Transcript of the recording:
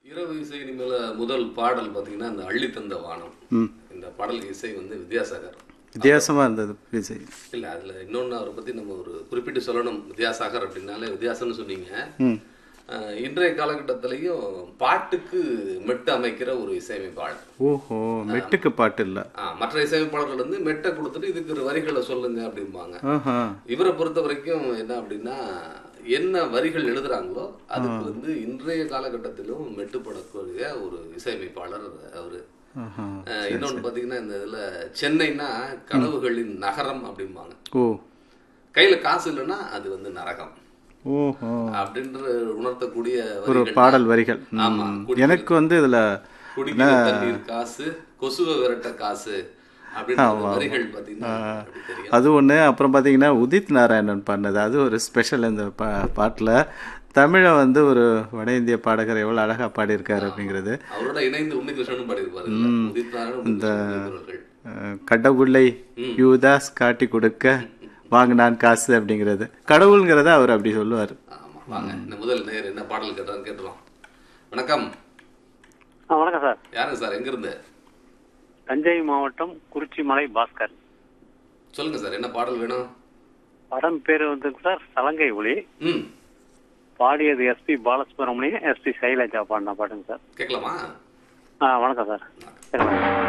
இரவு இசை இனிமேல முதல் பாடல் பார்த்தீங்கன்னா இந்த அள்ளி தந்த வானம் ம் இந்த பாடல் இசை வந்து வித்யாசாகர் வித்தியாசமா இருந்தது இசை இல்லை அதில் இன்னொன்று அவரை பற்றி நம்ம ஒரு குறிப்பிட்டு சொல்லணும் வித்யாசாகர் அப்படின்னாலே வித்தியாசம்னு சொன்னீங்க ம் அஹ், இன்றைய காலகட்டத்திலையும் பாட்டுக்கு மெட்டு அமைக்கிற ஒரு இசையமைப்பாளர் ஓஹோ மெட்டுக்கு பாட்டு இல்ல ஆ, மற்ற இசையமைப்பாளர்கள் வந்து மெட்டை கொடுத்துட்டு இதுக்கு ஒரு வரிகளை சொல்லுங்க அப்படிம்பாங்க ஆஹா இவரை பொறுத்த வரைக்கும் என்ன அப்படின்னா என்ன வரிகள் எழுதுறாங்களோ அதுக்கு வந்து இன்றைய காலகட்டத்திலும் மெட்டுப்படக்கூடிய ஒரு இசையமைப்பாளர் அவரு ஆஹா அஹ், இன்னொன்னு பாத்தீங்கன்னா இந்த இதுல சென்னைனா கனவுகளின் நகரம் அப்படிம்பாங்க ஓ கையில காசு இல்லைன்னா அது வந்து நரகம் ஓஹோ அப்படின்ற உணர்த்தக்கூடிய ஒரு வரிகள் பாடல் வரிகள் ம். ஆமா. எனக்கு வந்து இதுல குடிக்கிற தண்ணீர் காசு கொசுவை விரட்ட காசு அப்படின்ற வரிகள் பாத்தீங்கன்னா அப்படி தெரியும் அது ஒன்று அப்புறம் பார்த்தீங்கன்னா உதித் நாராயணன் பாடினது அது ஒரு ஸ்பெஷல் இந்த பா பாட்டில் தமிழை வந்து ஒரு வட இந்திய பாடகர் எவ்வளோ அழகாக பாடியிருக்காரு அப்படிங்கிறது அவரோட இணைந்து உன்னிகிருஷ்ணனும் பாடியிருப்பாரு இல்ல? உதித் நாராயணன், உன்னிகிருஷ்ணன் குரல்கள். அஹ், கடவுளை யூதாஸ் காட்டி கொடுக்க வாங்கினான் காசு அப்படிங்கிறது கடவுளுங்கிறத அவர் அப்படி சொல்லுவார் ஆமா வாங்க இந்த முதல் நேர் என்ன பாடல் கேட்டான்னு கேட்டுருவோம் வணக்கம் ஆ வணக்கம் சார் யாருங்க சார் எங்க இருந்து தஞ்சை மாவட்டம் குறிச்சிமலை பாஸ்கர் சொல்லுங்க சார் என்ன பாடல் வேணும் படம் பேர் வந்து சார் சலங்கை ஒளி ம் பாடியது எஸ்பி பாலசுப்ரமணியம் எஸ்பி சைலஜா பாடின பாட்டுங்க சார் கேட்கலாமா ஆ வணக்கம் சார் சரி